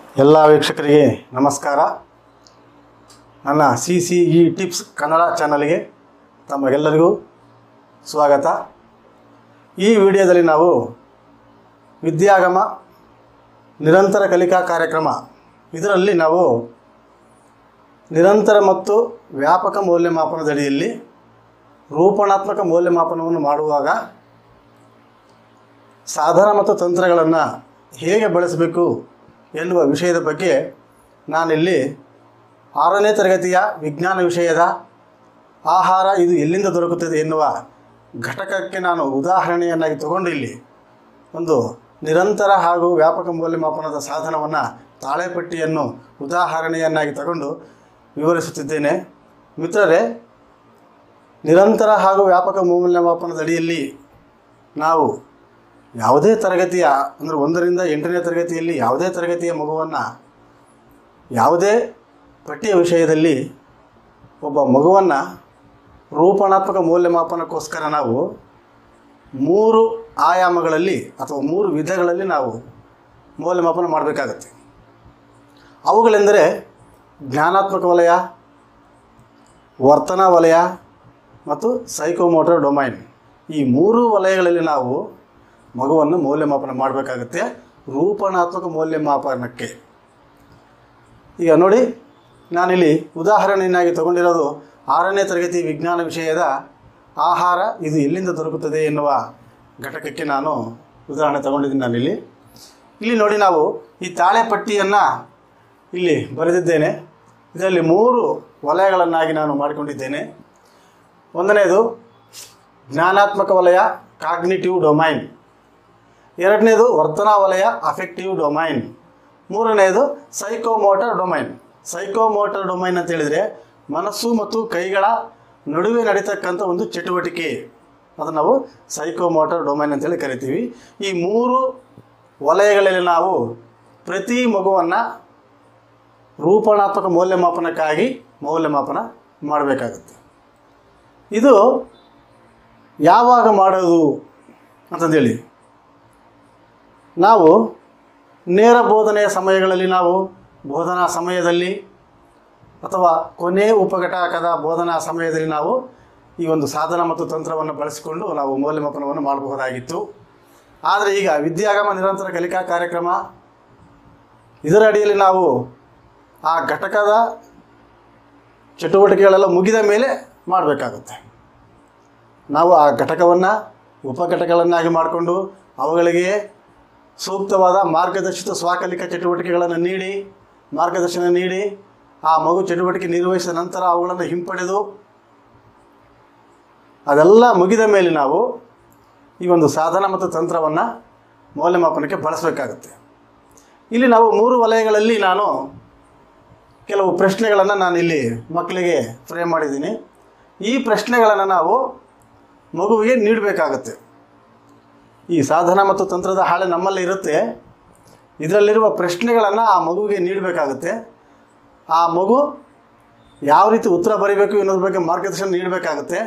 ಎಲ್ಲ ವೀಕ್ಷಕರಿಗೆ ನಮಸ್ಕಾರ ನನ್ನ C C E tips Kannada ಚಾನಲ್ಗೆ ತಮಗೆಲ್ಲರಿಗೂ ಸ್ವಾಗತ ಈ ವಿಡಿಯೋದಲ್ಲಿ ನಾವು ವಿದ್ಯಾಗಮ ನಿರಂತರ ಕಲಿಕಾ ಕಾರ್ಯಕ್ರಮ ಇದರಲ್ಲಿ ನಾವು ನಿರಂತರ ಮತ್ತು ವ್ಯಾಪಕ ಮೌಲ್ಯಮಾಪನದಡಿಯಲ್ಲಿ ರೂಪಣಾತ್ಮಕ ಮೌಲ್ಯಮಾಪನವನ್ನು ಮಾಡುವಾಗ ಸಾಧನ ಮತ್ತು ತಂತ್ರಗಳನ್ನು ಹೇಗೆ ಬಳಸಬೇಕು ಎನ್ನುವ ವಿಷಯದ ಬಗ್ಗೆ ನಾನಿಲ್ಲಿ ಆರನೇ ತರಗತಿಯ ವಿಜ್ಞಾನ ವಿಷಯದ ಆಹಾರ ಇದು ಎಲ್ಲಿಂದ ದೊರಕುತ್ತದೆ ಎನ್ನುವ ಘಟಕಕ್ಕೆ ನಾನು ಉದಾಹರಣೆಯನ್ನಾಗಿ ತಗೊಂಡು ಇಲ್ಲಿ ಒಂದು ನಿರಂತರ ಹಾಗೂ ವ್ಯಾಪಕ ಮೌಲ್ಯಮಾಪನದ ಸಾಧನವನ್ನು ತಾಳೆಪಟ್ಟಿಯನ್ನು ಉದಾಹರಣೆಯನ್ನಾಗಿ ತಗೊಂಡು ವಿವರಿಸುತ್ತಿದ್ದೇನೆ ಮಿತ್ರರೇ ನಿರಂತರ ಹಾಗೂ ವ್ಯಾಪಕ ಮೌಲ್ಯಮಾಪನದ ಅಡಿಯಲ್ಲಿ ನಾವು ಯಾವುದೇ ತರಗತಿಯ ಅಂದರೆ ಒಂದರಿಂದ ಎಂಟನೇ ತರಗತಿಯಲ್ಲಿ ಯಾವುದೇ ತರಗತಿಯ ಮಗುವನ್ನು ಯಾವುದೇ ಪಠ್ಯ ವಿಷಯದಲ್ಲಿ ಒಬ್ಬ ಮಗುವನ್ನು ರೂಪಣಾತ್ಮಕ ಮೌಲ್ಯಮಾಪನಕ್ಕೋಸ್ಕರ ನಾವು ಮೂರು ಆಯಾಮಗಳಲ್ಲಿ ಅಥವಾ ಮೂರು ವಿಧಗಳಲ್ಲಿ ನಾವು ಮೌಲ್ಯಮಾಪನ ಮಾಡಬೇಕಾಗತ್ತೆ ಅವುಗಳೆಂದರೆ ಜ್ಞಾನಾತ್ಮಕ ವಲಯ ವರ್ತನಾ ವಲಯ ಮತ್ತು ಸೈಕೋಮೋಟರ್ ಡೊಮೈನ್ ಈ ಮೂರು ವಲಯಗಳಲ್ಲಿ ನಾವು ಮಗುವನ್ನು ಮೌಲ್ಯಮಾಪನ ಮಾಡಬೇಕಾಗುತ್ತೆ ರೂಪಣಾತ್ಮಕ ಮೌಲ್ಯಮಾಪನಕ್ಕೆ ಈಗ ನೋಡಿ ನಾನಿಲ್ಲಿ ಉದಾಹರಣೆಯನ್ನಾಗಿ ತಗೊಂಡಿರೋದು ಆರನೇ ತರಗತಿ ವಿಜ್ಞಾನ ವಿಷಯದ ಆಹಾರ ಇದು ಎಲ್ಲಿಂದ ದೊರಕುತ್ತದೆ ಎನ್ನುವ ಘಟಕಕ್ಕೆ ನಾನು ಉದಾಹರಣೆ ತಗೊಂಡಿದ್ದೀನಿ ನಾನಿಲ್ಲಿ ಇಲ್ಲಿ ನೋಡಿ ನಾವು ಈ ತಾಳೆಪಟ್ಟಿಯನ್ನು ಇಲ್ಲಿ ಬರೆದಿದ್ದೇನೆ ಇದರಲ್ಲಿ ಮೂರು ವಲಯಗಳನ್ನಾಗಿ ನಾನು ಮಾಡಿಕೊಂಡಿದ್ದೇನೆ ಒಂದನೇದು ಜ್ಞಾನಾತ್ಮಕ ವಲಯ ಕಾಗ್ನಿಟಿವ್ ಡೊಮೈನ್ ಎರಡನೇದು ವರ್ತನಾ ವಲಯ ಅಫೆಕ್ಟಿವ್ ಡೊಮೈನ್ ಮೂರನೆಯದು ಸೈಕೋಮೋಟರ್ ಡೊಮೈನ್ ಸೈಕೋಮೋಟರ್ ಡೊಮೈನ್ ಅಂತ ಹೇಳಿದರೆ ಮನಸ್ಸು ಮತ್ತು ಕೈಗಳ ನಡುವೆ ನಡೀತಕ್ಕಂಥ ಒಂದು ಚಟುವಟಿಕೆ ಅದನ್ನು ನಾವು ಸೈಕೋಮೋಟರ್ ಡೊಮೈನ್ ಅಂತೇಳಿ ಕರಿತೀವಿ ಈ ಮೂರು ವಲಯಗಳಲ್ಲಿ ನಾವು ಪ್ರತಿ ಮಗುವನ್ನು ರೂಪಣಾತ್ಮಕ ಮೌಲ್ಯಮಾಪನಕ್ಕಾಗಿ ಮೌಲ್ಯಮಾಪನ ಮಾಡಬೇಕಾಗುತ್ತೆ ಇದು ಯಾವಾಗ ಮಾಡೋದು ಅಂತಂದೇಳಿ ನಾವು ನೇರ ಬೋಧನೆಯ ಸಮಯಗಳಲ್ಲಿ ನಾವು ಬೋಧನಾ ಸಮಯದಲ್ಲಿ ಅಥವಾ ಕೊನೆ ಉಪಘಟಕದ ಬೋಧನಾ ಸಮಯದಲ್ಲಿ ನಾವು ಈ ಒಂದು ಸಾಧನ ಮತ್ತು ತಂತ್ರವನ್ನು ಬಳಸಿಕೊಂಡು ನಾವು ಮೌಲ್ಯಮಾಪನವನ್ನು ಮಾಡಬಹುದಾಗಿತ್ತು ಆದರೆ ಈಗ ವಿದ್ಯಾಗಮ ನಿರಂತರ ಕಲಿಕಾ ಕಾರ್ಯಕ್ರಮ ಇದರ ಅಡಿಯಲ್ಲಿ ನಾವು ಆ ಘಟಕದ ಚಟುವಟಿಕೆಗಳೆಲ್ಲ ಮುಗಿದ ಮೇಲೆ ಮಾಡಬೇಕಾಗುತ್ತೆ ನಾವು ಆ ಘಟಕವನ್ನು ಉಪಘಟಕಗಳನ್ನಾಗಿ ಮಾಡಿಕೊಂಡು ಅವುಗಳಿಗೆ ಸೂಕ್ತವಾದ ಮಾರ್ಗದರ್ಶಿತ ಸ್ವಕಲಿಕ ಚಟುವಟಿಕೆಗಳನ್ನು ನೀಡಿ ಮಾರ್ಗದರ್ಶನ ನೀಡಿ ಆ ಮಗು ಚಟುವಟಿಕೆ ನಿರ್ವಹಿಸಿದ ನಂತರ ಅವುಗಳನ್ನು ಹಿಂಪಡೆದು ಅದೆಲ್ಲ ಮುಗಿದ ಮೇಲೆ ನಾವು ಈ ಒಂದು ಸಾಧನ ಮತ್ತು ತಂತ್ರವನ್ನು ಮೌಲ್ಯಮಾಪನಕ್ಕೆ ಬಳಸಬೇಕಾಗುತ್ತೆ ಇಲ್ಲಿ ನಾವು ಮೂರು ವಲಯಗಳಲ್ಲಿ ನಾನು ಕೆಲವು ಪ್ರಶ್ನೆಗಳನ್ನು ನಾನು ಇಲ್ಲಿ ಮಕ್ಕಳಿಗೆ ಫ್ರೇಮ್ ಮಾಡಿದ್ದೀನಿ ಈ ಪ್ರಶ್ನೆಗಳನ್ನು ನಾವು ಮಗುವಿಗೆ ನೀಡಬೇಕಾಗತ್ತೆ ಈ ಸಾಧನ ಮತ್ತು ತಂತ್ರದ ಹಾಳೆ ನಮ್ಮಲ್ಲಿ ಇರುತ್ತೆ ಇದರಲ್ಲಿರುವ ಪ್ರಶ್ನೆಗಳನ್ನು ಆ ಮಗುವಿಗೆ ನೀಡಬೇಕಾಗುತ್ತೆ ಆ ಮಗು ಯಾವ ರೀತಿ ಉತ್ತರ ಬರೀಬೇಕು ಅನ್ನೋದ್ರ ಬಗ್ಗೆ ಮಾರ್ಗದರ್ಶನ ನೀಡಬೇಕಾಗುತ್ತೆ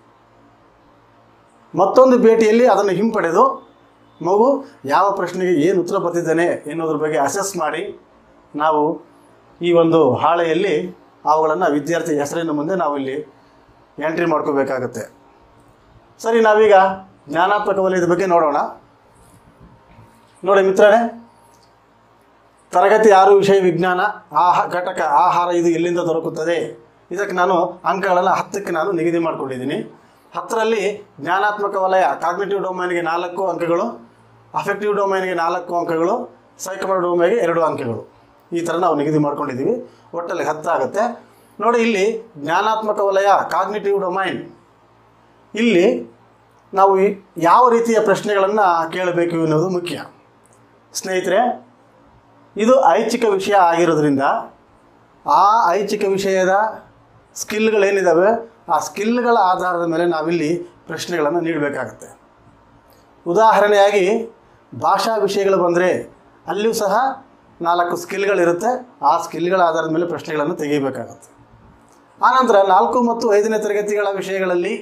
ಮತ್ತೊಂದು ಭೇಟಿಯಲ್ಲಿ ಅದನ್ನು ಹಿಂಪಡೆದು ಮಗು ಯಾವ ಪ್ರಶ್ನೆಗೆ ಏನು ಉತ್ತರ ಬರ್ತಿದ್ದಾನೆ ಎನ್ನುವುದ್ರ ಬಗ್ಗೆ ಅಸೆಸ್ ಮಾಡಿ ನಾವು ಈ ಒಂದು ಹಾಳೆಯಲ್ಲಿ ಅವುಗಳನ್ನು ವಿದ್ಯಾರ್ಥಿ ಹೆಸರಿನ ಮುಂದೆ ನಾವು ಇಲ್ಲಿ ಎಂಟ್ರಿ ಮಾಡ್ಕೋಬೇಕಾಗತ್ತೆ ಸರಿ ನಾವೀಗ ಜ್ಞಾನಾತ್ಮಕ ವಲಯದ ಬಗ್ಗೆ ನೋಡೋಣ ನೋಡಿ ಮಿತ್ರರೇ ತರಗತಿ ಆರು ವಿಷಯ ವಿಜ್ಞಾನ ಆಹ ಘಟಕ ಆಹಾರ ಇದು ಎಲ್ಲಿಂದ ದೊರಕುತ್ತದೆ ಇದಕ್ಕೆ ನಾನು ಅಂಕಗಳನ್ನು ಹತ್ತಕ್ಕೆ ನಾನು ನಿಗದಿ ಮಾಡಿಕೊಂಡಿದ್ದೀನಿ ಹತ್ತರಲ್ಲಿ ಜ್ಞಾನಾತ್ಮಕ ವಲಯ ಕಾಗ್ನೇಟಿವ್ ಡೊಮೈನ್ಗೆ ನಾಲ್ಕು ಅಂಕಗಳು ಅಫೆಕ್ಟಿವ್ ಡೊಮೈನ್ಗೆ ನಾಲ್ಕು ಅಂಕಗಳು ಸೈಕಮರ್ ಡೊಮೈನ್ಗೆ ಎರಡು ಅಂಕಗಳು ಈ ಥರ ನಾವು ನಿಗದಿ ಮಾಡ್ಕೊಂಡಿದ್ದೀವಿ ಒಟ್ಟಲ್ಲಿ ಹತ್ತಾಗುತ್ತೆ ನೋಡಿ ಇಲ್ಲಿ ಜ್ಞಾನಾತ್ಮಕ ವಲಯ ಕಾಗ್ನೇಟಿವ್ ಡೊಮೈನ್ ಇಲ್ಲಿ ನಾವು ಈ- ಯಾವ ರೀತಿಯ ಪ್ರಶ್ನೆಗಳನ್ನು ಕೇಳಬೇಕು ಎನ್ನುವುದು ಮುಖ್ಯ ಸ್ನೇಹಿತರೆ ಇದು ಐಚ್ಛಿಕ ವಿಷಯ ಆಗಿರೋದ್ರಿಂದ ಆ ಐಚ್ಛಿಕ ವಿಷಯದ ಸ್ಕಿಲ್ಗಳೇನಿದ್ದಾವೆ ಆ ಸ್ಕಿಲ್ಗಳ ಆಧಾರದ ಮೇಲೆ ನಾವಿಲ್ಲಿ ಪ್ರಶ್ನೆಗಳನ್ನು ನೀಡಬೇಕಾಗತ್ತೆ ಉದಾಹರಣೆಯಾಗಿ ಭಾಷಾ ವಿಷಯಗಳು ಬಂದರೆ ಅಲ್ಲಿಯೂ ಸಹ ನಾಲ್ಕು ಸ್ಕಿಲ್ಗಳಿರುತ್ತೆ ಆ ಸ್ಕಿಲ್ಗಳ ಆಧಾರದ ಮೇಲೆ ಪ್ರಶ್ನೆಗಳನ್ನು ತೆಗಿಬೇಕಾಗತ್ತೆ ಆನಂತರ ನಾಲ್ಕು ಮತ್ತು ಐದನೇ ತರಗತಿಗಳ ವಿಷಯಗಳಲ್ಲಿ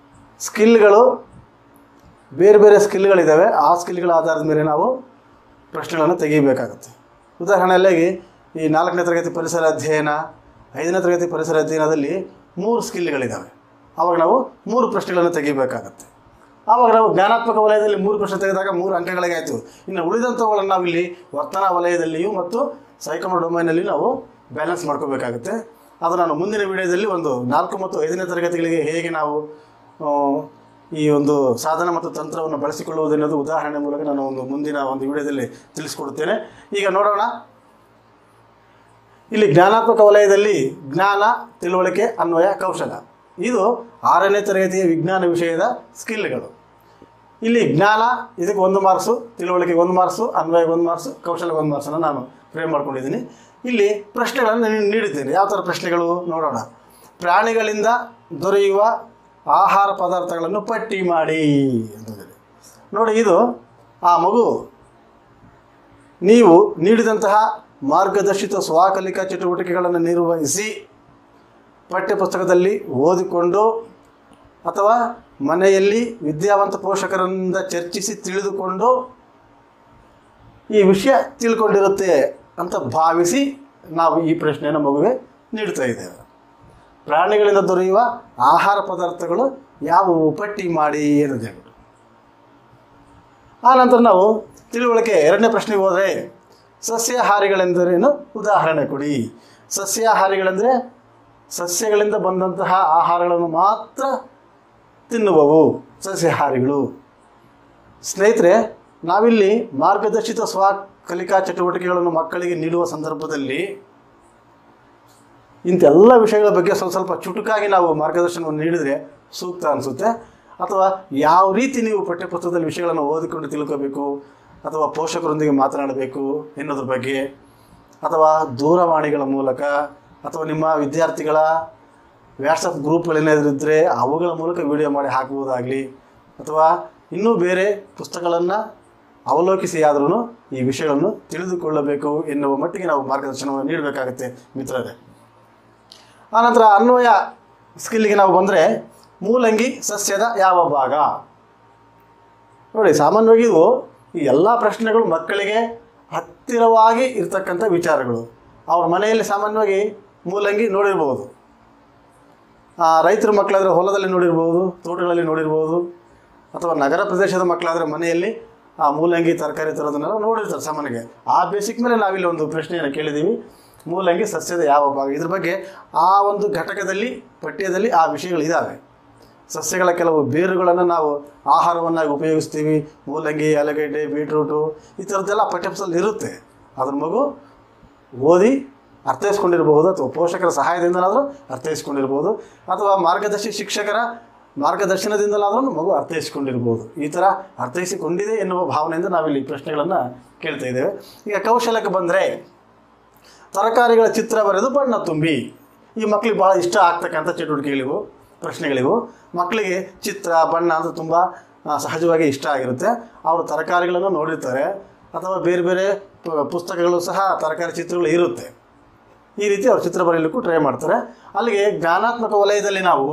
ಸ್ಕಿಲ್ಗಳು ಬೇರೆ ಬೇರೆ ಸ್ಕಿಲ್ಗಳಿದ್ದಾವೆ ಆ ಸ್ಕಿಲ್ಗಳ ಆಧಾರದ ಮೇಲೆ ನಾವು ಪ್ರಶ್ನೆಗಳನ್ನು ತೆಗಿಬೇಕಾಗುತ್ತೆ ಉದಾಹರಣೆಯಾಗಿ ಈ ನಾಲ್ಕನೇ ತರಗತಿ ಪರಿಸರ ಅಧ್ಯಯನ ಐದನೇ ತರಗತಿ ಪರಿಸರ ಅಧ್ಯಯನದಲ್ಲಿ ಮೂರು ಸ್ಕಿಲ್ಗಳಿದ್ದಾವೆ ಆವಾಗ ನಾವು ಮೂರು ಪ್ರಶ್ನೆಗಳನ್ನು ತೆಗಿಬೇಕಾಗತ್ತೆ ಆವಾಗ ನಾವು ಜ್ಞಾನಾತ್ಮಕ ವಲಯದಲ್ಲಿ ಮೂರು ಪ್ರಶ್ನೆ ತೆಗೆದಾಗ ಮೂರು ಅಂಕಗಳಿಗೆ ಆಯಿತು ಇನ್ನು ಉಳಿದಂಥವುಗಳನ್ನು ನಾವು ಇಲ್ಲಿ ವರ್ತನಾ ವಲಯದಲ್ಲಿಯೂ ಮತ್ತು ಸೈಕಮರ್ ಡೊಮೈನಲ್ಲಿ ನಾವು ಬ್ಯಾಲೆನ್ಸ್ ಮಾಡ್ಕೋಬೇಕಾಗುತ್ತೆ ಅದು ನಾನು ಮುಂದಿನ ವಿಡಿಯೋದಲ್ಲಿ ಒಂದು ನಾಲ್ಕು ಮತ್ತು ಐದನೇ ತರಗತಿಗಳಿಗೆ ಹೇಗೆ ನಾವು ಆ, ಈ ಒಂದು ಸಾಧನ ಮತ್ತು ತಂತ್ರವನ್ನು ಬಳಸಿಕೊಳ್ಳುವುದೆನ್ನೋದು ಉದಾಹರಣೆ ಮೂಲಕ ನಾನು ಒಂದು ಮುಂದಿನ ಒಂದು ವಿಡಿಯೋದಲ್ಲಿ ತಿಳಿಸ್ಕೊಡುತ್ತೇನೆ ಈಗ ನೋಡೋಣ ಇಲ್ಲಿ ಜ್ಞಾನಾತ್ಮಕ ವಲಯದಲ್ಲಿ ಜ್ಞಾನ ತಿಳುವಳಿಕೆ ಅನ್ವಯ ಕೌಶಲ ಇದು ಆರನೇ ತರಗತಿಯ ವಿಜ್ಞಾನ ವಿಷಯದ ಸ್ಕಿಲ್ಗಳು ಇಲ್ಲಿ ಜ್ಞಾನ ಇದಕ್ಕೆ ಒಂದು ಮಾರ್ಕ್ಸು ತಿಳುವಳಿಕೆಗೆ ಒಂದು ಮಾರ್ಕ್ಸು ಅನ್ವಯಕ್ಕೆ ಒಂದು ಮಾರ್ಕ್ಸು ಕೌಶಲ್ಯಕ್ಕೆ ಒಂದು ಮಾರ್ಕ್ಸನ್ನು ನಾನು ಫ್ರೇಮ್ ಮಾಡ್ಕೊಂಡಿದ್ದೀನಿ ಇಲ್ಲಿ ಪ್ರಶ್ನೆಗಳನ್ನು ನೀ- ನೀಡಿದ್ದೇನೆ ಯಾವ ಥರ ಪ್ರಶ್ನೆಗಳು ನೋಡೋಣ ಪ್ರಾಣಿಗಳಿಂದ ದೊರೆಯುವ ಆಹಾರ ಪದಾರ್ಥಗಳನ್ನು ಪಟ್ಟಿ ಮಾಡಿ ಅಂತಂದೇಳಿ ನೋಡಿ ಇದು ಆ ಮಗು ನೀವು ನೀಡಿದಂತಹ ಮಾರ್ಗದರ್ಶಿತ ಸ್ವಕಲಿಕಾ ಚಟುವಟಿಕೆಗಳನ್ನು ನಿರ್ವಹಿಸಿ ಪಠ್ಯಪುಸ್ತಕದಲ್ಲಿ ಓದಿಕೊಂಡು ಅಥವಾ ಮನೆಯಲ್ಲಿ ವಿದ್ಯಾವಂತ ಪೋಷಕರಿಂದ ಚರ್ಚಿಸಿ ತಿಳಿದುಕೊಂಡು ಈ ವಿಷಯ ತಿಳ್ಕೊಂಡಿರುತ್ತೆ ಅಂತ ಭಾವಿಸಿ ನಾವು ಈ ಪ್ರಶ್ನೆಯನ್ನು ಮಗುವೆ ನೀಡ್ತಾ ಇದ್ದೇವೆ ಪ್ರಾಣಿಗಳಿಂದ ದೊರೆಯುವ ಆಹಾರ ಪದಾರ್ಥಗಳು ಯಾವುವು ಪಟ್ಟಿ ಮಾಡಿ ಅನ್ನೋದು ಹೇಳ್ಬಿಟ್ಟು ಆ ನಂತರ ನಾವು ತಿಳುವಳಿಕೆ ಎರಡನೇ ಪ್ರಶ್ನೆಗೆ ಹೋದರೆ ಸಸ್ಯಾಹಾರಿಗಳೆಂದರೇನು ಉದಾಹರಣೆ ಕೊಡಿ ಸಸ್ಯಾಹಾರಿಗಳೆಂದರೆ ಸಸ್ಯಗಳಿಂದ ಬಂದಂತಹ ಆಹಾರಗಳನ್ನು ಮಾತ್ರ ತಿನ್ನುವವು ಸಸ್ಯಾಹಾರಿಗಳು ಸ್ನೇಹಿತರೆ ನಾವಿಲ್ಲಿ ಮಾರ್ಗದರ್ಶಿತ ಸ್ವ ಕಲಿಕಾ ಚಟುವಟಿಕೆಗಳನ್ನು ಮಕ್ಕಳಿಗೆ ನೀಡುವ ಸಂದರ್ಭದಲ್ಲಿ ಇಂಥೆಲ್ಲ ವಿಷಯಗಳ ಬಗ್ಗೆ ಸ್ವಲ್ಪ ಸ್ವಲ್ಪ ಚುಟುಕಾಗಿ ನಾವು ಮಾರ್ಗದರ್ಶನವನ್ನು ನೀಡಿದರೆ ಸೂಕ್ತ ಅನಿಸುತ್ತೆ ಅಥವಾ ಯಾವ ರೀತಿ ನೀವು ಪಠ್ಯಪುಸ್ತಕದಲ್ಲಿ ವಿಷಯಗಳನ್ನು ಓದಿಕೊಂಡು ತಿಳ್ಕೋಬೇಕು ಅಥವಾ ಪೋಷಕರೊಂದಿಗೆ ಮಾತನಾಡಬೇಕು ಎನ್ನುವುದ್ರ ಬಗ್ಗೆ ಅಥವಾ ದೂರವಾಣಿಗಳ ಮೂಲಕ ಅಥವಾ ನಿಮ್ಮ ವಿದ್ಯಾರ್ಥಿಗಳ ವ್ಯಾಟ್ಸಪ್ ಗ್ರೂಪ್ಗಳೇನಾದ್ರಿದ್ದರೆ ಅವುಗಳ ಮೂಲಕ ವಿಡಿಯೋ ಮಾಡಿ ಹಾಕುವುದಾಗಲಿ ಅಥವಾ ಇನ್ನೂ ಬೇರೆ ಪುಸ್ತಕಗಳನ್ನು ಅವಲೋಕಿಸಿ ಆದ್ರೂ ಈ ವಿಷಯಗಳನ್ನು ತಿಳಿದುಕೊಳ್ಳಬೇಕು ಎನ್ನುವ ಮಟ್ಟಿಗೆ ನಾವು ಮಾರ್ಗದರ್ಶನವನ್ನು ನೀಡಬೇಕಾಗುತ್ತೆ ಮಿತ್ರರೇ ಆನಂತರ ಅನ್ವಯ ಸ್ಕಿಲ್ಗೆ ನಾವು ಬಂದರೆ ಮೂಲಂಗಿ ಸಸ್ಯದ ಯಾವ ಭಾಗ ನೋಡಿ ಸಾಮಾನ್ಯವಾಗಿ ಇವು ಈ ಎಲ್ಲ ಪ್ರಶ್ನೆಗಳು ಮಕ್ಕಳಿಗೆ ಹತ್ತಿರವಾಗಿ ಇರ್ತಕ್ಕಂಥ ವಿಚಾರಗಳು ಅವ್ರ ಮನೆಯಲ್ಲಿ ಸಾಮಾನ್ಯವಾಗಿ ಮೂಲಂಗಿ ನೋಡಿರ್ಬೋದು ಆ, ರೈತರ ಮಕ್ಕಳಾದರೆ ಹೊಲದಲ್ಲಿ ನೋಡಿರ್ಬೋದು ತೋಟಗಳಲ್ಲಿ ನೋಡಿರ್ಬೋದು ಅಥವಾ ನಗರ ಪ್ರದೇಶದ ಮಕ್ಕಳಾದರೆ ಮನೆಯಲ್ಲಿ ಆ ಮೂಲಂಗಿ ತರಕಾರಿ ತರೋದನ್ನೆಲ್ಲ ನೋಡಿರ್ತಾರೆ ಸಾಮಾನ್ಯಗೆ ಆ ಬೇಸಿಕ್ ಮೇಲೆ ನಾವಿಲ್ಲಿ ಒಂದು ಪ್ರಶ್ನೆಯನ್ನು ಕೇಳಿದ್ದೀವಿ ಮೂಲಂಗಿ ಸಸ್ಯದ ಯಾವ ಭಾಗ ಇದ್ರ ಬಗ್ಗೆ ಆ ಒಂದು ಘಟಕದಲ್ಲಿ ಪಠ್ಯದಲ್ಲಿ ಆ ವಿಷಯಗಳು ಇದ್ದಾವೆ ಸಸ್ಯಗಳ ಕೆಲವು ಬೇರುಗಳನ್ನು ನಾವು ಆಹಾರವನ್ನಾಗಿ ಉಪಯೋಗಿಸ್ತೀವಿ ಮೂಲಂಗಿ ಆಲೂಗಡ್ಡೆ ಬೀಟ್ರೂಟು ಈ ಥರದ್ದೆಲ್ಲ ಪಠ್ಯಪುಸ್ತಕದಲ್ಲಿ ಇರುತ್ತೆ ಅದ್ರ ಮಗು ಓದಿ ಅರ್ಥೈಸ್ಕೊಂಡಿರಬಹುದು ಅಥವಾ ಪೋಷಕರ ಸಹಾಯದಿಂದಲಾದರೂ ಅರ್ಥೈಸ್ಕೊಂಡಿರ್ಬೋದು ಅಥವಾ ಮಾರ್ಗದರ್ಶಿ ಶಿಕ್ಷಕರ ಮಾರ್ಗದರ್ಶನದಿಂದಲಾದರೂ ಮಗು ಅರ್ಥೈಸಿಕೊಂಡಿರ್ಬೋದು ಈ ಥರ ಅರ್ಥೈಸಿಕೊಂಡಿದೆ ಎನ್ನುವ ಭಾವನೆಯಿಂದ ನಾವಿಲ್ಲಿ ಪ್ರಶ್ನೆಗಳನ್ನು ಕೇಳ್ತಾ ಇದ್ದೇವೆ ಈಗ ಕೌಶಲ್ಯಕ್ಕೆ ಬಂದರೆ ತರಕಾರಿಗಳ ಚಿತ್ರ ಬರೆದು ಬಣ್ಣ ತುಂಬಿ ಈ ಮಕ್ಕಳಿಗೆ ಭಾಳ ಇಷ್ಟ ಆಗ್ತಕ್ಕಂಥ ಚಟುವಟಿಕೆಗಳಿವು ಪ್ರಶ್ನೆಗಳಿವು ಮಕ್ಕಳಿಗೆ ಚಿತ್ರ ಬಣ್ಣ ಅಂತ ತುಂಬ ಆ, ಸಹಜವಾಗಿ ಇಷ್ಟ ಆಗಿರುತ್ತೆ ಅವರು ತರಕಾರಿಗಳನ್ನು ನೋಡಿರ್ತಾರೆ ಅಥವಾ ಬೇರೆ ಬೇರೆ ಪ- ಪುಸ್ತಕಗಳು ಸಹ ತರಕಾರಿ ಚಿತ್ರಗಳು ಇರುತ್ತೆ ಈ ರೀತಿ ಅವ್ರು ಚಿತ್ರ ಬರೆಯಲಿಕ್ಕೂ ಟ್ರೈ ಮಾಡ್ತಾರೆ ಅಲ್ಲಿಗೆ ಜ್ಞಾನಾತ್ಮಕ ವಲಯದಲ್ಲಿ ನಾವು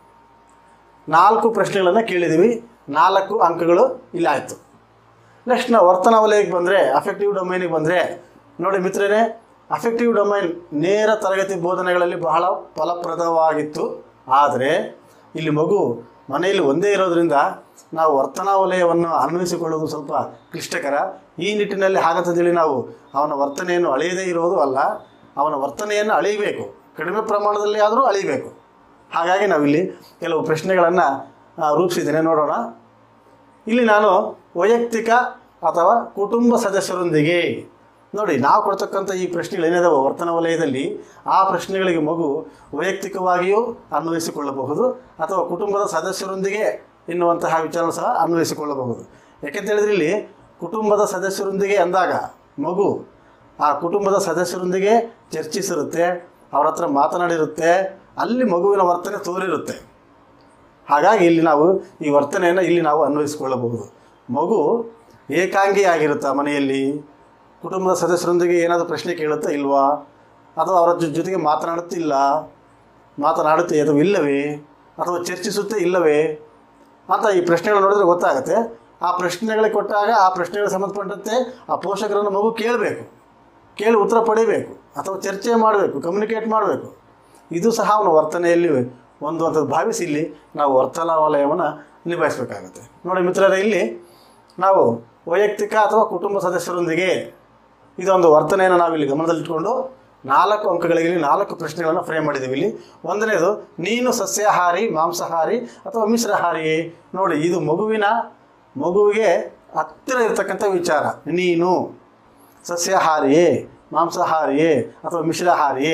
ನಾಲ್ಕು ಪ್ರಶ್ನೆಗಳನ್ನು ಕೇಳಿದ್ದೀವಿ ನಾಲ್ಕು ಅಂಕಗಳು ಇಲ್ಲಿ ಆಯಿತು ನೆಕ್ಸ್ಟ್ ನಾವು ವರ್ತನ ವಲಯಕ್ಕೆ ಬಂದರೆ ಅಫೆಕ್ಟಿವ್ ಡೊಮೈನಿಗೆ ಬಂದರೆ ನೋಡಿ ಮಿತ್ರರೇ ಅಫೆಕ್ಟಿವ್ ಡೊಮೈನ್ ನೇರ ತರಗತಿ ಬೋಧನೆಗಳಲ್ಲಿ ಬಹಳ ಫಲಪ್ರದವಾಗಿತ್ತು ಆದರೆ ಇಲ್ಲಿ ಮಗು ಮನೆಯಲ್ಲಿ ಒಂದೇ ಇರೋದ್ರಿಂದ ನಾವು ವರ್ತನಾ ವಲಯವನ್ನು ಅನ್ವಯಿಸಿಕೊಳ್ಳುವುದು ಸ್ವಲ್ಪ ಕ್ಲಿಷ್ಟಕರ ಈ ನಿಟ್ಟಿನಲ್ಲಿ ಹಾಗಂತೇಳಿ ನಾವು ಅವನ ವರ್ತನೆಯನ್ನು ಅಳೆಯದೇ ಇರೋದು ಅಲ್ಲ ಅವನ ವರ್ತನೆಯನ್ನು ಅಳೆಯಬೇಕು ಕಡಿಮೆ ಪ್ರಮಾಣದಲ್ಲಿ ಆದರೂ ಅಳಿಬೇಕು ಹಾಗಾಗಿ ನಾವಿಲ್ಲಿ ಕೆಲವು ಪ್ರಶ್ನೆಗಳನ್ನು ರೂಪಿಸಿದ್ದೇನೆ ನೋಡೋಣ ಇಲ್ಲಿ ನಾನು ವೈಯಕ್ತಿಕ ಅಥವಾ ಕುಟುಂಬ ಸದಸ್ಯರೊಂದಿಗೆ ನೋಡಿ ನಾವು ಕೊಡ್ತಕ್ಕಂಥ ಈ ಪ್ರಶ್ನೆಗಳು ಏನಿದಾವೆ ವರ್ತನ ವಲಯದಲ್ಲಿ ಆ ಪ್ರಶ್ನೆಗಳಿಗೆ ಮಗು ವೈಯಕ್ತಿಕವಾಗಿಯೂ ಅನ್ವಯಿಸಿಕೊಳ್ಳಬಹುದು ಅಥವಾ ಕುಟುಂಬದ ಸದಸ್ಯರೊಂದಿಗೆ ಎನ್ನುವಂತಹ ವಿಚಾರ ಸಹ ಅನ್ವಯಿಸಿಕೊಳ್ಳಬಹುದು ಯಾಕೆಂತ ಹೇಳಿದ್ರೆ ಇಲ್ಲಿ ಕುಟುಂಬದ ಸದಸ್ಯರೊಂದಿಗೆ ಅಂದಾಗ ಮಗು ಆ ಕುಟುಂಬದ ಸದಸ್ಯರೊಂದಿಗೆ ಚರ್ಚಿಸಿರುತ್ತೆ ಅವ್ರ ಹತ್ರ ಮಾತನಾಡಿರುತ್ತೆ ಅಲ್ಲಿ ಮಗುವಿನ ವರ್ತನೆ ತೋರಿರುತ್ತೆ ಹಾಗಾಗಿ ಇಲ್ಲಿ ನಾವು ಈ ವರ್ತನೆಯನ್ನು ಇಲ್ಲಿ ನಾವು ಅನ್ವಯಿಸಿಕೊಳ್ಳಬಹುದು ಮಗು ಏಕಾಂಗಿ ಆಗಿರುತ್ತಾ ಮನೆಯಲ್ಲಿ ಕುಟುಂಬದ ಸದಸ್ಯರೊಂದಿಗೆ ಏನಾದರೂ ಪ್ರಶ್ನೆ ಕೇಳುತ್ತಾ ಇಲ್ವಾ ಅಥವಾ ಅವರ ಜೊ- ಜೊತೆಗೆ ಮಾತನಾಡುತ್ತಿಲ್ಲ ಮಾತನಾಡುತ್ತೆ ಅಥವಾ ಇಲ್ಲವೇ ಅಥವಾ ಚರ್ಚಿಸುತ್ತೆ ಇಲ್ಲವೇ ಅಂತ ಈ ಪ್ರಶ್ನೆಗಳು ನೋಡಿದ್ರೆ ಗೊತ್ತಾಗುತ್ತೆ ಆ ಪ್ರಶ್ನೆಗಳಿಗೆ ಕೊಟ್ಟಾಗ ಆ ಪ್ರಶ್ನೆಗಳಿಗೆ ಸಂಬಂಧಪಟ್ಟಂತೆ ಆ ಪೋಷಕರನ್ನು ಮಗು ಕೇಳಬೇಕು ಕೇಳಿ ಉತ್ತರ ಪಡಿಬೇಕು ಅಥವಾ ಚರ್ಚೆ ಮಾಡಬೇಕು ಕಮ್ಯುನಿಕೇಟ್ ಮಾಡಬೇಕು ಇದು ಸಹ ಅವನ ವರ್ತನೆಯಲ್ಲಿ ಒಂದು ಅಂತ ಭಾವಿಸಿ ಇಲ್ಲಿ ನಾವು ವರ್ತನಾ ವಲಯವನ್ನು ನಿಭಾಯಿಸಬೇಕಾಗುತ್ತೆ ನೋಡಿ ಮಿತ್ರರೇ ಇಲ್ಲಿ ನಾವು ವೈಯಕ್ತಿಕ ಅಥವಾ ಕುಟುಂಬ ಸದಸ್ಯರೊಂದಿಗೆ ಇದೊಂದು ವರ್ತನೆಯನ್ನು ನಾವಿಲ್ಲಿ ಗಮನದಲ್ಲಿಟ್ಕೊಂಡು ನಾಲ್ಕು ಅಂಕಗಳಿಗೆ ಇಲ್ಲಿ ನಾಲ್ಕು ಪ್ರಶ್ನೆಗಳನ್ನು ಫ್ರೇಮ್ ಮಾಡಿದ್ದೀವಿ ಇಲ್ಲಿ ಒಂದನೇದು ನೀನು ಸಸ್ಯಾಹಾರಿ ಮಾಂಸಾಹಾರಿ ಅಥವಾ ಮಿಶ್ರಹಾರಿಯೇ ನೋಡಿ ಇದು ಮಗುವಿನ ಮಗುವಿಗೆ ಹತ್ತಿರ ಇರತಕ್ಕಂಥ ವಿಚಾರ ನೀನು ಸಸ್ಯಾಹಾರಿಯೇ ಮಾಂಸಾಹಾರಿಯೇ ಅಥವಾ ಮಿಶ್ರಾಹಾರಿಯೇ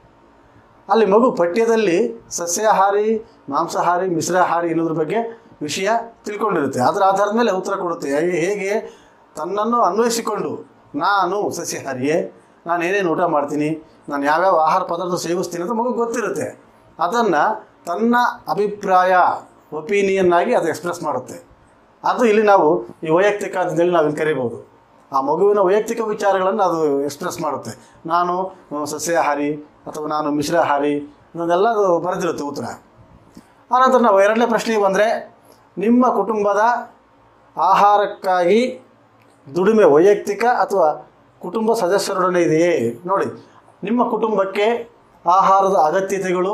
ಅಲ್ಲಿ ಮಗು ಪಠ್ಯದಲ್ಲಿ ಸಸ್ಯಾಹಾರಿ ಮಾಂಸಾಹಾರಿ ಮಿಶ್ರಾಹಾರಿ ಅನ್ನೋದ್ರ ಬಗ್ಗೆ ವಿಷಯ ತಿಳ್ಕೊಂಡಿರುತ್ತೆ ಅದರ ಆಧಾರದ ಮೇಲೆ ಉತ್ತರ ಕೊಡುತ್ತೆ ಹೇಗೆ- ಹೇಗೆ ತನ್ನನ್ನು ಅನ್ವಯಿಸಿಕೊಂಡು ನಾನು ಸಸ್ಯಾಹಾರಿಯೇ ನಾನು ಏನೇನು ಊಟ ಮಾಡ್ತೀನಿ ನಾನು ಯಾವ್ಯಾವ ಆಹಾರ ಪದಾರ್ಥ ಸೇವಿಸ್ತೀನಿ ಅಂತ ಮಗು ಗೊತ್ತಿರುತ್ತೆ ಅದನ್ನು ತನ್ನ ಅಭಿಪ್ರಾಯ ಒಪಿನಿಯನ್ ಆಗಿ ಅದು ಎಕ್ಸ್ಪ್ರೆಸ್ ಮಾಡುತ್ತೆ ಅದು ಇಲ್ಲಿ ನಾವು ಈ ವೈಯಕ್ತಿಕ ಅಂತೇಳಿ ನಾವು ಇಲ್ಲಿ ಕರಿಬೋದು ಆ ಮಗುವಿನ ವೈಯಕ್ತಿಕ ವಿಚಾರಗಳನ್ನು ಅದು ಎಕ್ಸ್ಪ್ರೆಸ್ ಮಾಡುತ್ತೆ ನಾನು ಆ, ಸಸ್ಯಾಹಾರಿ ಅಥವಾ ನಾನು ಮಿಶ್ರಾಹಾರಿ ಅನ್ನೋದೆಲ್ಲ ಅದು ಬರೆದಿರುತ್ತೆ ಉತ್ತರ ಆನಂತರ ನಾವು ಎರಡನೇ ಪ್ರಶ್ನೆಗೆ ಬಂದರೆ ನಿಮ್ಮ ಕುಟುಂಬದ ಆಹಾರಕ್ಕಾಗಿ ದುಡಿಮೆ ವೈಯಕ್ತಿಕ ಅಥವಾ ಕುಟುಂಬ ಸದಸ್ಯರೊಡನೆ ಇದೆಯೇ ನೋಡಿ ನಿಮ್ಮ ಕುಟುಂಬಕ್ಕೆ ಆಹಾರದ ಅಗತ್ಯತೆಗಳು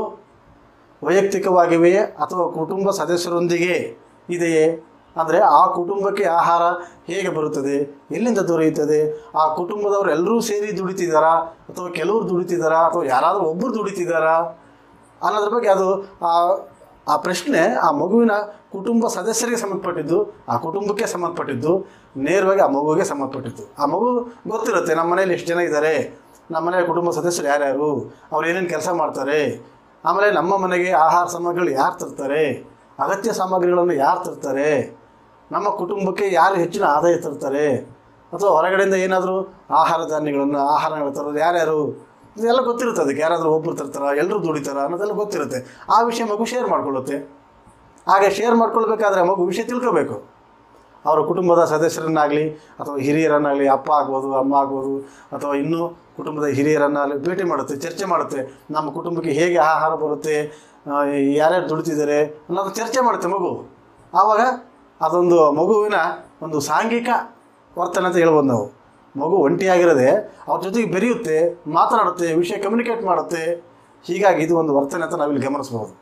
ವೈಯಕ್ತಿಕವಾಗಿವೆಯೇ ಅಥವಾ ಕುಟುಂಬ ಸದಸ್ಯರೊಂದಿಗೆ ಇದೆಯೇ ಅಂದರೆ ಆ ಕುಟುಂಬಕ್ಕೆ ಆಹಾರ ಹೇಗೆ ಬರುತ್ತದೆ ಎಲ್ಲಿಂದ ದೊರೆಯುತ್ತದೆ ಆ ಕುಟುಂಬದವರು ಎಲ್ಲರೂ ಸೇರಿ ದುಡಿತಿದ್ದಾರಾ ಅಥವಾ ಕೆಲವರು ದುಡಿತಿದ್ದಾರಾ ಅಥವಾ ಯಾರಾದರೂ ಒಬ್ಬರು ದುಡಿತಿದ್ದಾರಾ ಅನ್ನೋದ್ರ ಬಗ್ಗೆ ಅದು ಆ ಆ ಪ್ರಶ್ನೆ ಆ ಮಗುವಿನ ಕುಟುಂಬ ಸದಸ್ಯರಿಗೆ ಸಂಬಂಧಪಟ್ಟಿದ್ದು ಆ ಕುಟುಂಬಕ್ಕೆ ಸಂಬಂಧಪಟ್ಟಿದ್ದು ನೇರವಾಗಿ ಆ ಮಗುವಿಗೆ ಸಂಬಂಧಪಟ್ಟಿದ್ದು ಆ ಮಗು ಗೊತ್ತಿರುತ್ತೆ ನಮ್ಮ ಮನೇಲಿ ಎಷ್ಟು ಜನ ಇದ್ದಾರೆ ನಮ್ಮ ಮನೆಯ ಕುಟುಂಬ ಸದಸ್ಯರು ಯಾರ್ಯಾರು ಅವ್ರು ಏನೇನು ಕೆಲಸ ಮಾಡ್ತಾರೆ ಆಮೇಲೆ ನಮ್ಮ ಮನೆಗೆ ಆಹಾರ ಸಾಮಗ್ರಿಗಳು ಯಾರು ತರ್ತಾರೆ ಅಗತ್ಯ ಸಾಮಗ್ರಿಗಳನ್ನು ಯಾರು ತರ್ತಾರೆ ನಮ್ಮ ಕುಟುಂಬಕ್ಕೆ ಯಾರು ಹೆಚ್ಚಿನ ಆದಾಯ ತರ್ತಾರೆ ಅಥವಾ ಹೊರಗಡೆಯಿಂದ ಏನಾದರೂ ಆಹಾರ ಧಾನ್ಯಗಳನ್ನು ಆಹಾರಗಳು ತರೋದು ಯಾರ್ಯಾರು ಇದೆಲ್ಲ ಗೊತ್ತಿರುತ್ತೆ ಅದಕ್ಕೆ ಯಾರಾದರೂ ಒಬ್ಬರು ತರ್ತಾರ ಎಲ್ಲರೂ ದುಡಿತಾರ ಅನ್ನೋದೆಲ್ಲ ಗೊತ್ತಿರುತ್ತೆ ಆ ವಿಷಯ ಮಗು ಶೇರ್ ಮಾಡ್ಕೊಳ್ಳುತ್ತೆ ಹಾಗೆ ಶೇರ್ ಮಾಡ್ಕೊಳ್ಬೇಕಾದ್ರೆ ಮಗು ವಿಷಯ ತಿಳ್ಕೋಬೇಕು ಅವರ ಕುಟುಂಬದ ಸದಸ್ಯರನ್ನಾಗಲಿ ಅಥವಾ ಹಿರಿಯರನ್ನಾಗಲಿ ಅಪ್ಪ ಆಗ್ಬೋದು ಅಮ್ಮ ಆಗ್ಬೋದು ಅಥವಾ ಇನ್ನೂ ಕುಟುಂಬದ ಹಿರಿಯರನ್ನಾಗಲಿ ಭೇಟಿ ಮಾಡುತ್ತೆ ಚರ್ಚೆ ಮಾಡುತ್ತೆ ನಮ್ಮ ಕುಟುಂಬಕ್ಕೆ ಹೇಗೆ ಆಹಾರ ಬರುತ್ತೆ ಆ, ಯಾರ್ಯಾರು ದುಡಿತಿದ್ದಾರೆ ಅನ್ನೋದು ಚರ್ಚೆ ಮಾಡುತ್ತೆ ಮಗು ಆವಾಗ ಅದೊಂದು ಮಗುವಿನ ಒಂದು ಸಾಂಘಿಕ ವರ್ತನೆ ಅಂತ ಹೇಳ್ಬೋದು ನಾವು ಮಗು ಒಂಟಿಯಾಗಿರದೆ ಅವ್ರ ಜೊತೆಗೆ ಬೆರೆಯುತ್ತೆ ಮಾತನಾಡುತ್ತೆ ವಿಷಯ ಕಮ್ಯುನಿಕೇಟ್ ಮಾಡುತ್ತೆ ಹೀಗಾಗಿ ಇದು ಒಂದು ವರ್ತನೆ ಅಂತ ನಾವಿಲ್ಲಿ ಗಮನಿಸ್ಬೋದು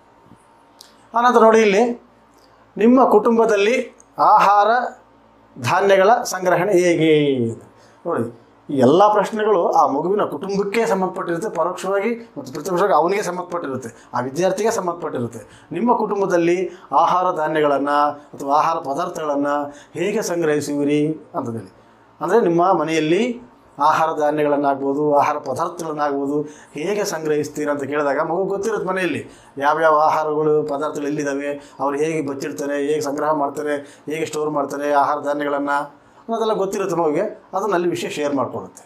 ಆನಂತರ ನೋಡಿ ಇಲ್ಲಿ ನಿಮ್ಮ ಕುಟುಂಬದಲ್ಲಿ ಆಹಾರ ಧಾನ್ಯಗಳ ಸಂಗ್ರಹಣೆ ಹೇಗೆ ನೋಡಿ ಈ ಎಲ್ಲ ಪ್ರಶ್ನೆಗಳು ಆ ಮಗುವಿನ ಕುಟುಂಬಕ್ಕೆ ಸಂಬಂಧಪಟ್ಟಿರುತ್ತೆ ಪರೋಕ್ಷವಾಗಿ ಮತ್ತು ಪ್ರತ್ಯಕ್ಷವಾಗಿ ಅವನಿಗೆ ಸಂಬಂಧಪಟ್ಟಿರುತ್ತೆ ಆ ವಿದ್ಯಾರ್ಥಿಗೆ ಸಂಬಂಧಪಟ್ಟಿರುತ್ತೆ ನಿಮ್ಮ ಕುಟುಂಬದಲ್ಲಿ ಆಹಾರ ಧಾನ್ಯಗಳನ್ನು ಅಥವಾ ಆಹಾರ ಪದಾರ್ಥಗಳನ್ನು ಹೇಗೆ ಸಂಗ್ರಹಿಸುವಿರಿ ಅಂತಂದೇಳಿ ಅಂದರೆ ನಿಮ್ಮ ಮನೆಯಲ್ಲಿ ಆಹಾರ ಧಾನ್ಯಗಳನ್ನಾಗ್ಬೋದು ಆಹಾರ ಪದಾರ್ಥಗಳನ್ನಾಗ್ಬೋದು ಹೇಗೆ ಸಂಗ್ರಹಿಸ್ತೀರಾ ಅಂತ ಕೇಳಿದಾಗ ಮಗು ಗೊತ್ತಿರುತ್ತೆ ಮನೆಯಲ್ಲಿ ಯಾವ್ಯಾವ ಆಹಾರಗಳು ಪದಾರ್ಥಗಳು ಎಲ್ಲಿದ್ದಾವೆ ಅವ್ರು ಹೇಗೆ ಬಚ್ಚಿಡ್ತಾರೆ ಹೇಗೆ ಸಂಗ್ರಹ ಮಾಡ್ತಾರೆ ಹೇಗೆ ಸ್ಟೋರ್ ಮಾಡ್ತಾರೆ ಆಹಾರ ಧಾನ್ಯಗಳನ್ನು ಅನ್ನೋದೆಲ್ಲ ಗೊತ್ತಿರುತ್ತೆ ಮಗುಗೆ ಅದನ್ನ ಅಲ್ಲಿ ವಿಷಯ ಶೇರ್ ಮಾಡ್ಕೊಳ್ಳುತ್ತೆ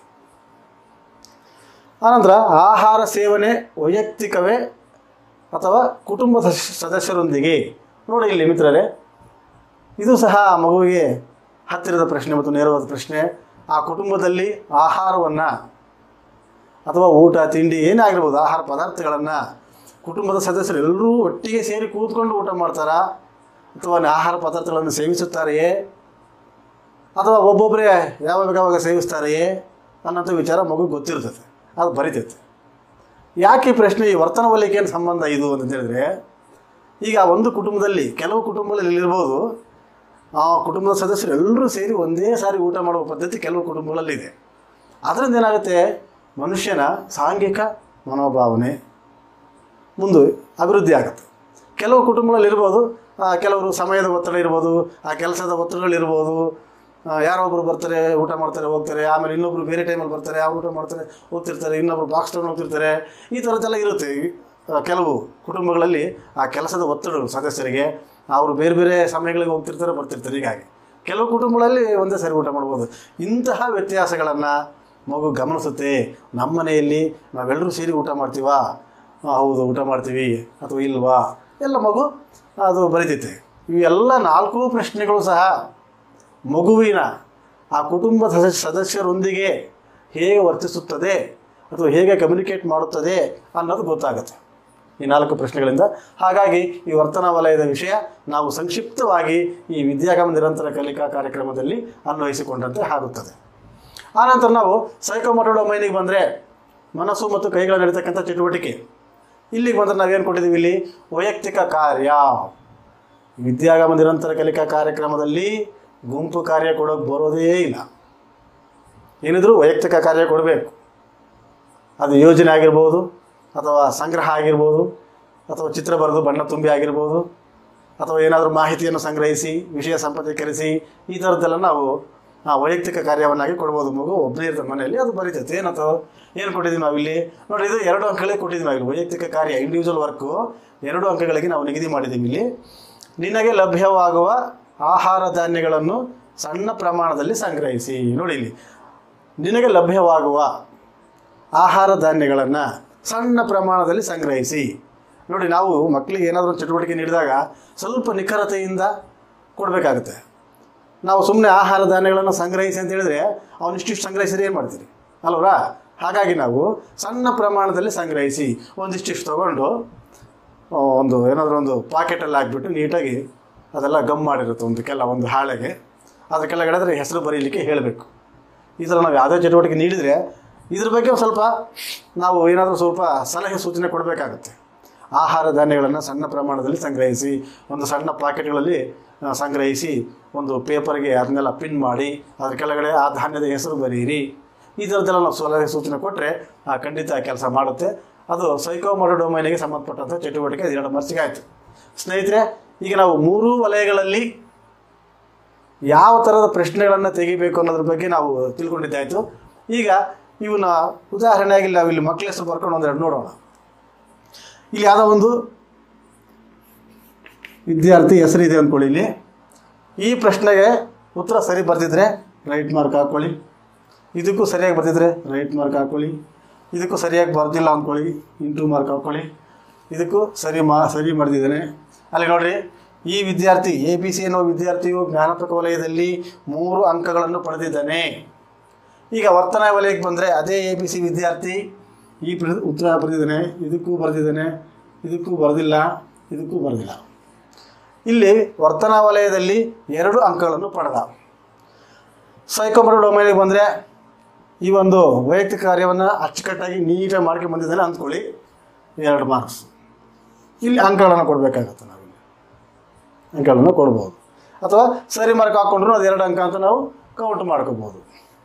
ಆನಂತರ ಆಹಾರ ಸೇವನೆ ವೈಯಕ್ತಿಕವೇ ಅಥವಾ ಕುಟುಂಬ ಸದಸ್ಯ- ಸದಸ್ಯರೊಂದಿಗೆ ನೋಡಿ ಇಲ್ಲಿ ಮಿತ್ರರೇ ಇದು ಸಹ ಆ ಮಗುವಿಗೆ ಹತ್ತಿರದ ಪ್ರಶ್ನೆ ಮತ್ತು ನೇರವಾದ ಪ್ರಶ್ನೆ ಆ ಕುಟುಂಬದಲ್ಲಿ ಆಹಾರವನ್ನು ಅಥವಾ ಊಟ ತಿಂಡಿ ಏನೇ ಆಗಿರ್ಬೋದು ಆಹಾರ ಪದಾರ್ಥಗಳನ್ನು ಕುಟುಂಬದ ಸದಸ್ಯರು ಎಲ್ಲರೂ ಒಟ್ಟಿಗೆ ಸೇರಿ ಕೂತ್ಕೊಂಡು ಊಟ ಮಾಡ್ತಾರಾ ಅಥವಾ ಆಹಾರ ಪದಾರ್ಥಗಳನ್ನು ಸೇವಿಸುತ್ತಾರೆಯೇ ಅಥವಾ ಒಬ್ಬೊಬ್ಬರೇ ಯಾವಾಗ ಯಾವಾಗ ಸೇವಿಸ್ತಾರೆಯೇ ಅನ್ನೋಂಥ ವಿಚಾರ ಮಗು ಗೊತ್ತಿರ್ತದೆ ಅದು ಬರಿತೈತೆ ಯಾಕೆ ಈ ಪ್ರಶ್ನೆ ಈ ವರ್ತನ ವಲಯಕ್ಕೆ ಏನು ಸಂಬಂಧ ಇದು ಅಂತ ಹೇಳಿದ್ರೆ ಈಗ ಒಂದು ಕುಟುಂಬದಲ್ಲಿ ಕೆಲವು ಕುಟುಂಬಗಳಲ್ಲಿ ಇರ್ಬೋದು ಆ ಕುಟುಂಬದ ಸದಸ್ಯರು ಎಲ್ಲರೂ ಸೇರಿ ಒಂದೇ ಸಾರಿ ಊಟ ಮಾಡುವ ಪದ್ಧತಿ ಕೆಲವು ಕುಟುಂಬಗಳಲ್ಲಿದೆ ಅದರಿಂದ ಏನಾಗುತ್ತೆ ಮನುಷ್ಯನ ಸಾಂಘಿಕ ಮನೋಭಾವನೆ ಮುಂದೆ ಅಭಿವೃದ್ಧಿ ಆಗುತ್ತೆ ಕೆಲವು ಕುಟುಂಬಗಳಲ್ಲಿ ಇರ್ಬೋದು ಆ, ಕೆಲವರು ಸಮಯದ ಒತ್ತಡ ಇರ್ಬೋದು ಆ ಕೆಲಸದ ಒತ್ತಡಗಳಿರ್ಬೋದು ಆ, ಯಾರೋ ಒಬ್ಬರು ಬರ್ತಾರೆ ಊಟ ಮಾಡ್ತಾರೆ ಹೋಗ್ತಾರೆ ಆಮೇಲೆ ಇನ್ನೊಬ್ರು ಬೇರೆ ಟೈಮಲ್ಲಿ ಬರ್ತಾರೆ ಅವ್ರು ಊಟ ಮಾಡ್ತಾರೆ ಹೋಗ್ತಿರ್ತಾರೆ ಇನ್ನೊಬ್ರು ಬಾಕ್ಸ್ ತಗೊಂಡು ಹೋಗ್ತಿರ್ತಾರೆ ಈ ಥರದ್ದೆಲ್ಲ ಇರುತ್ತೆ ಆ, ಕೆಲವು ಕುಟುಂಬಗಳಲ್ಲಿ ಆ ಕೆಲಸದ ಒತ್ತಡಗಳು ಸದಸ್ಯರಿಗೆ ಅವರು ಬೇರೆ ಬೇರೆ ಸಮಯಗಳಿಗೆ ಹೋಗ್ತಿರ್ತಾರೆ ಬರ್ತಿರ್ತಾರೆ ಹೀಗಾಗಿ ಕೆಲವು ಕುಟುಂಬಗಳಲ್ಲಿ ಒಂದೇ ಸರಿ ಊಟ ಮಾಡ್ಬೋದು ಇಂತಹ ವ್ಯತ್ಯಾಸಗಳನ್ನು ಮಗು ಗಮನಿಸುತ್ತೆ ನಮ್ಮ ಮನೆಯಲ್ಲಿ ನಾವೆಲ್ಲರೂ ಸೇರಿ ಊಟ ಮಾಡ್ತೀವಾ ಆ, ಹೌದು ಊಟ ಮಾಡ್ತೀವಿ ಅಥವಾ ಇಲ್ವಾ ಎಲ್ಲ ಮಗು ಅದು ಬರೀತೈತೆ ಇವೆಲ್ಲ ನಾಲ್ಕು ಪ್ರಶ್ನೆಗಳು ಸಹ ಮಗುವಿನ ಆ ಕುಟುಂಬ ಸದಸ್ಯ ಸದಸ್ಯರೊಂದಿಗೆ ಹೇಗೆ ವರ್ತಿಸುತ್ತದೆ ಅಥವಾ ಹೇಗೆ ಕಮ್ಯುನಿಕೇಟ್ ಮಾಡುತ್ತದೆ ಅನ್ನೋದು ಗೊತ್ತಾಗುತ್ತೆ ಈ ನಾಲ್ಕು ಪ್ರಶ್ನೆಗಳಿಂದ ಹಾಗಾಗಿ ಈ ವರ್ತನಾ ವಲಯದ ವಿಷಯ ನಾವು ಸಂಕ್ಷಿಪ್ತವಾಗಿ ಈ ವಿದ್ಯಾಗಮ ನಿರಂತರ ಕಲಿಕಾ ಕಾರ್ಯಕ್ರಮದಲ್ಲಿ ಅನ್ವಯಿಸಿಕೊಂಡಂತೆ ಆಗುತ್ತದೆ ಆನಂತರ ನಾವು ಸೈಕೋಮೋಟರ್ ಡೊಮೈನಿಗೆ ಬಂದರೆ ಮನಸ್ಸು ಮತ್ತು ಕೈಗಳ ನಡೀತಕ್ಕಂಥ ಚಟುವಟಿಕೆ ಇಲ್ಲಿಗೆ ಬಂದರೆ ನಾವೇನು ಕೊಟ್ಟಿದ್ದೀವಿ ಇಲ್ಲಿ ವೈಯಕ್ತಿಕ ಕಾರ್ಯ ವಿದ್ಯಾಗಮ ನಿರಂತರ ಕಲಿಕಾ ಕಾರ್ಯಕ್ರಮದಲ್ಲಿ ಗುಂಪು ಕಾರ್ಯ ಕೊಡೋಕೆ ಬರೋದೇ ಇಲ್ಲ ಏನಿದ್ರು ವೈಯಕ್ತಿಕ ಕಾರ್ಯ ಕೊಡಬೇಕು ಅದು ಯೋಜನೆ ಆಗಿರ್ಬೋದು ಅಥವಾ ಸಂಗ್ರಹ ಆಗಿರ್ಬೋದು ಅಥವಾ ಚಿತ್ರ ಬರೆದು ಬಣ್ಣ ತುಂಬಿ ಆಗಿರ್ಬೋದು ಅಥವಾ ಏನಾದರೂ ಮಾಹಿತಿಯನ್ನು ಸಂಗ್ರಹಿಸಿ ವಿಷಯ ಸಂಪದೀಕರಿಸಿ ಈ ಥರದ್ದೆಲ್ಲ ನಾವು ಆ ವೈಯಕ್ತಿಕ ಕಾರ್ಯವನ್ನಾಗಿ ಕೊಡ್ಬೋದು ಮಗು ಒಬ್ಬನೇ ಇರ್ತದೆ ಮನೆಯಲ್ಲಿ ಅದು ಬರೀತೈತೆ ಏನಂತ ಏನು ಕೊಟ್ಟಿದ್ದೀವಿ ನಾವಿಲ್ಲಿ ನೋಡಿ ಇದು ಎರಡು ಅಂಕಗಳಿಗೆ ಕೊಟ್ಟಿದ್ದೀವಿ ನಾವಿಲ್ಲಿ ವೈಯಕ್ತಿಕ ಕಾರ್ಯ ಇಂಡಿವಿಜುವಲ್ ವರ್ಕು ಎರಡು ಅಂಕಗಳಿಗೆ ನಾವು ನಿಗದಿ ಮಾಡಿದ್ದೀವಿ ಇಲ್ಲಿ ನಿನಗೆ ಲಭ್ಯವಾಗುವ ಆಹಾರ ಧಾನ್ಯಗಳನ್ನು ಸಣ್ಣ ಪ್ರಮಾಣದಲ್ಲಿ ಸಂಗ್ರಹಿಸಿ ನೋಡಿ ಇಲ್ಲಿ ನಿನಗೆ ಲಭ್ಯವಾಗುವ ಆಹಾರ ಧಾನ್ಯಗಳನ್ನು ಸಣ್ಣ ಪ್ರಮಾಣದಲ್ಲಿ ಸಂಗ್ರಹಿಸಿ ನೋಡಿ ನಾವು ಮಕ್ಕಳಿಗೆ ಏನಾದರೂ ಒಂದು ಚಟುವಟಿಕೆ ನೀಡಿದಾಗ ಸ್ವಲ್ಪ ನಿಖರತೆಯಿಂದ ಕೊಡಬೇಕಾಗುತ್ತೆ ನಾವು ಸುಮ್ಮನೆ ಆಹಾರ ಧಾನ್ಯಗಳನ್ನು ಸಂಗ್ರಹಿಸಿ ಅಂತ ಹೇಳಿದ್ರೆ ಅವನು ಇಷ್ಟಿಷ್ಟು ಸಂಗ್ರಹಿಸಿದ್ರೆ ಏನು ಮಾಡ್ತೀರಿ ಅಲ್ವರಾ ಹಾಗಾಗಿ ನಾವು ಸಣ್ಣ ಪ್ರಮಾಣದಲ್ಲಿ ಸಂಗ್ರಹಿಸಿ ಒಂದಿಷ್ಟಿಷ್ಟು ತೊಗೊಂಡು ಆ, ಒಂದು ಏನಾದರೂ ಒಂದು ಪಾಕೆಟಲ್ಲಿ ಹಾಕ್ಬಿಟ್ಟು ನೀಟಾಗಿ ಅದೆಲ್ಲ ಗಮ್ ಮಾಡಿರುತ್ತೆ ಒಂದು ಕೆಲ ಒಂದು ಹಾಳೆಗೆ ಅದ್ರ ಕೆಳಗಡೆ ಅದರ ಹೆಸರು ಬರೀಲಿಕ್ಕೆ ಹೇಳಬೇಕು ಈ ಥರ ನಾವು ಯಾವುದೇ ಚಟುವಟಿಕೆ ನೀಡಿದರೆ ಇದ್ರ ಬಗ್ಗೆ ಒಂದು ಸ್ವಲ್ಪ ನಾವು ಏನಾದರೂ ಸ್ವಲ್ಪ ಸಲಹೆ ಸೂಚನೆ ಕೊಡಬೇಕಾಗುತ್ತೆ ಆಹಾರ ಧಾನ್ಯಗಳನ್ನು ಸಣ್ಣ ಪ್ರಮಾಣದಲ್ಲಿ ಸಂಗ್ರಹಿಸಿ ಒಂದು ಸಣ್ಣ ಪಾಕೆಟ್ಗಳಲ್ಲಿ ಆ, ಸಂಗ್ರಹಿಸಿ ಒಂದು ಪೇಪರ್ಗೆ ಅದನ್ನೆಲ್ಲ ಪಿನ್ ಮಾಡಿ ಅದ್ರ ಕೆಳಗಡೆ ಆ ಧಾನ್ಯದ ಹೆಸರು ಬರೆಯಿರಿ ಈ ಥರದ್ದೆಲ್ಲ ನಾವು ಸಲಹೆ ಸೂಚನೆ ಕೊಟ್ಟರೆ ಖಂಡಿತ ಕೆಲಸ ಮಾಡುತ್ತೆ ಅದು ಸೈಕೋಮೋಟೋ ಡೊಮೈನಿಗೆ ಸಂಬಂಧಪಟ್ಟಂಥ ಚಟುವಟಿಕೆ ಅದು ಎರಡು ಮರ್ಸಿಗೆ ಆಯಿತು ಸ್ನೇಹಿತರೆ ಈಗ ನಾವು ಮೂರೂ ವಲಯಗಳಲ್ಲಿ ಯಾವ ಥರದ ಪ್ರಶ್ನೆಗಳನ್ನು ತೆಗಿಬೇಕು ಅನ್ನೋದ್ರ ಬಗ್ಗೆ ನಾವು ತಿಳ್ಕೊಂಡಿದ್ದಾಯಿತು ಈಗ ಇವನ್ನ ಉದಾಹರಣೆಯಾಗಿ ನಾವು ಇಲ್ಲಿ ಮಕ್ಕಳ ಹೆಸರು ಬರ್ಕೊಂಡು ಒಂದೆರಡು ನೋಡೋಣ ಇಲ್ಲಿ ಯಾವುದೋ ಒಂದು ವಿದ್ಯಾರ್ಥಿ ಹೆಸರಿದೆ ಅಂದ್ಕೊಳ್ಳಿ ಇಲ್ಲಿ ಈ ಪ್ರಶ್ನೆಗೆ ಉತ್ತರ ಸರಿ ಬರ್ತಿದ್ರೆ ರೈಟ್ ಮಾರ್ಕ್ ಹಾಕ್ಕೊಳ್ಳಿ ಇದಕ್ಕೂ ಸರಿಯಾಗಿ ಬರ್ತಿದ್ರೆ ರೈಟ್ ಮಾರ್ಕ್ ಹಾಕ್ಕೊಳ್ಳಿ ಇದಕ್ಕೂ ಸರಿಯಾಗಿ ಬರ್ದಿಲ್ಲ ಅಂದ್ಕೊಳ್ಳಿ ಇಂಟು ಮಾರ್ಕ್ ಹಾಕ್ಕೊಳ್ಳಿ ಇದಕ್ಕೂ ಸರಿ ಮಾ ಸರಿ ಮಾಡಿದ್ದಾನೆ ಅಲ್ಲಿ ನೋಡ್ರಿ ಈ ವಿದ್ಯಾರ್ಥಿ ಎ ಬಿ ಸಿ ಅನ್ನೋ ವಿದ್ಯಾರ್ಥಿಯು ಜ್ಞಾನಾತ್ಮಕ ವಲಯದಲ್ಲಿ ಮೂರು ಅಂಕಗಳನ್ನು ಪಡೆದಿದ್ದಾನೆ ಈಗ ವರ್ತನಾ ವಲಯಕ್ಕೆ ಬಂದರೆ ಅದೇ ಎ ಬಿ ಸಿ ವಿದ್ಯಾರ್ಥಿ ಈ ಪ್ರ ಉತ್ತರ ಬರೆದಿದ್ದಾನೆ ಇದಕ್ಕೂ ಬರೆದಿದ್ದಾನೆ ಇದಕ್ಕೂ ಬರೆದಿಲ್ಲ ಇದಕ್ಕೂ ಬರೆದಿಲ್ಲ ಇಲ್ಲಿ ವರ್ತನಾ ವಲಯದಲ್ಲಿ ಎರಡು ಅಂಕಗಳನ್ನು ಪಡೆದ ಸೈಕೋಮರ ಡೊಮೈನಿಗೆ ಬಂದರೆ ಈ ಒಂದು ವೈಯಕ್ತಿಕ ಕಾರ್ಯವನ್ನು ಅಚ್ಚುಕಟ್ಟಾಗಿ ನೀಟಾಗಿ ಮಾಡ್ಕೊಂಡು ಬಂದಿದ್ದಾನೆ ಅಂದ್ಕೊಳ್ಳಿ ಎರಡು ಮಾರ್ಕ್ಸ್ ಇಲ್ಲಿ ಅಂಕಗಳನ್ನು ಕೊಡಬೇಕಾಗತ್ತೆ ನಾವಿಲ್ಲಿ ಅಂಕಗಳನ್ನು ಕೊಡ್ಬೋದು ಅಥವಾ ಸರಿ ಮಾರ್ಕ್ ಹಾಕ್ಕೊಂಡ್ರು ಅದು ಎರಡು ಅಂಕ ಅಂತ ನಾವು ಕೌಂಟ್ ಮಾಡ್ಕೋಬೋದು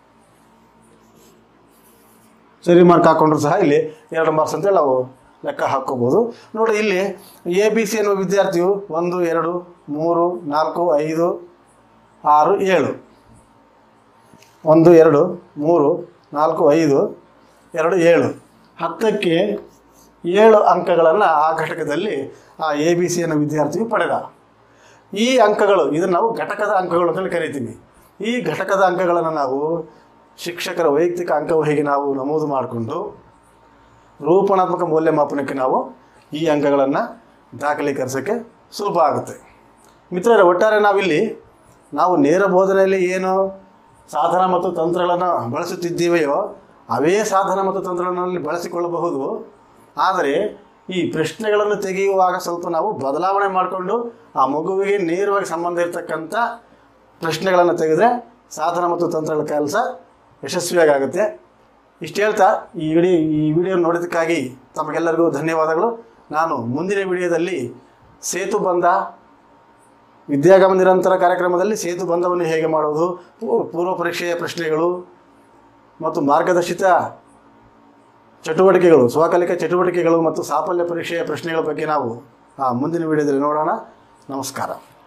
ಸರಿ ಮಾರ್ಕ್ ಹಾಕ್ಕೊಂಡ್ರು ಸಹ ಇಲ್ಲಿ ಎರಡು ಮಾರ್ಕ್ಸ್ ಅಂತೇಳಿ ನಾವು ಲೆಕ್ಕ ಹಾಕ್ಕೋಬೋದು ನೋಡಿ ಇಲ್ಲಿ ಎ ಬಿ ಸಿ ಎನ್ನುವ ವಿದ್ಯಾರ್ಥಿಯು ಒಂದು ಎರಡು ಮೂರು ನಾಲ್ಕು ಐದು ಆರು ಏಳು ಒಂದು ಎರಡು ಮೂರು ನಾಲ್ಕು ಐದು ಎರಡು ಏಳು ಹತ್ತಕ್ಕೆ ಏಳು ಅಂಕಗಳನ್ನು ಆ ಘಟಕದಲ್ಲಿ ಆ ಎ ಬಿ ಸಿ ಅನ್ನೋ ವಿದ್ಯಾರ್ಥಿಯು ಪಡೆದ ಈ ಅಂಕಗಳು ಇದನ್ನು ನಾವು ಘಟಕದ ಅಂಕಗಳು ಅಂತೇಳಿ ಕರಿತೀವಿ ಈ ಘಟಕದ ಅಂಕಗಳನ್ನು ನಾವು ಶಿಕ್ಷಕರ ವೈಯಕ್ತಿಕ ಅಂಕವಹಿಗೆ ನಾವು ನಮೂದು ಮಾಡಿಕೊಂಡು ರೂಪಣಾತ್ಮಕ ಮೌಲ್ಯಮಾಪನಕ್ಕೆ ನಾವು ಈ ಅಂಕಗಳನ್ನು ದಾಖಲೀಕರಿಸೋಕ್ಕೆ ಸುಲಭ ಆಗುತ್ತೆ ಮಿತ್ರರೇ ಒಟ್ಟಾರೆ ನಾವಿಲ್ಲಿ ನಾವು ನೇರ ಬೋಧನೆಯಲ್ಲಿ ಏನು ಸಾಧನ ಮತ್ತು ತಂತ್ರಗಳನ್ನು ಬಳಸುತ್ತಿದ್ದೀವೆಯೋ ಅವೇ ಸಾಧನ ಮತ್ತು ತಂತ್ರಗಳಲ್ಲಿ ಬಳಸಿಕೊಳ್ಳಬಹುದು ಆದರೆ ಈ ಪ್ರಶ್ನೆಗಳನ್ನು ತೆಗೆಯುವಾಗ ಸ್ವಲ್ಪ ನಾವು ಬದಲಾವಣೆ ಮಾಡಿಕೊಂಡು ಆ ಮಗುವಿಗೆ ನೇರವಾಗಿ ಸಂಬಂಧ ಇರತಕ್ಕಂಥ ಪ್ರಶ್ನೆಗಳನ್ನು ತೆಗೆದರೆ ಸಾಧನ ಮತ್ತು ತಂತ್ರಗಳ ಕೆಲಸ ಯಶಸ್ವಿಯಾಗಿ ಆಗುತ್ತೆ ಇಷ್ಟು ಹೇಳ್ತಾ ಈ ವಿಡಿಯೋ ಈ ವಿಡಿಯೋ ನೋಡಿದ್ದಕ್ಕಾಗಿ ತಮಗೆಲ್ಲರಿಗೂ ಧನ್ಯವಾದಗಳು ನಾನು ಮುಂದಿನ ವಿಡಿಯೋದಲ್ಲಿ ಸೇತು ಬಂಧ ವಿದ್ಯಾಗಮ ನಿರಂತರ ಕಾರ್ಯಕ್ರಮದಲ್ಲಿ ಸೇತು ಬಂಧವನ್ನು ಹೇಗೆ ಮಾಡೋದು ಪೂ- ಪೂರ್ವ ಪರೀಕ್ಷೆಯ ಪ್ರಶ್ನೆಗಳು ಮತ್ತು ಮಾರ್ಗದರ್ಶಿತ ಚಟುವಟಿಕೆಗಳು ಸ್ವಕಲಿಕೆ ಚಟುವಟಿಕೆಗಳು ಮತ್ತು ಸಾಫಲ್ಯ ಪರೀಕ್ಷೆಯ ಪ್ರಶ್ನೆಗಳ ಬಗ್ಗೆ ನಾವು ಆ ಮುಂದಿನ ವಿಡಿಯೋದಲ್ಲಿ ನೋಡೋಣ ನಮಸ್ಕಾರ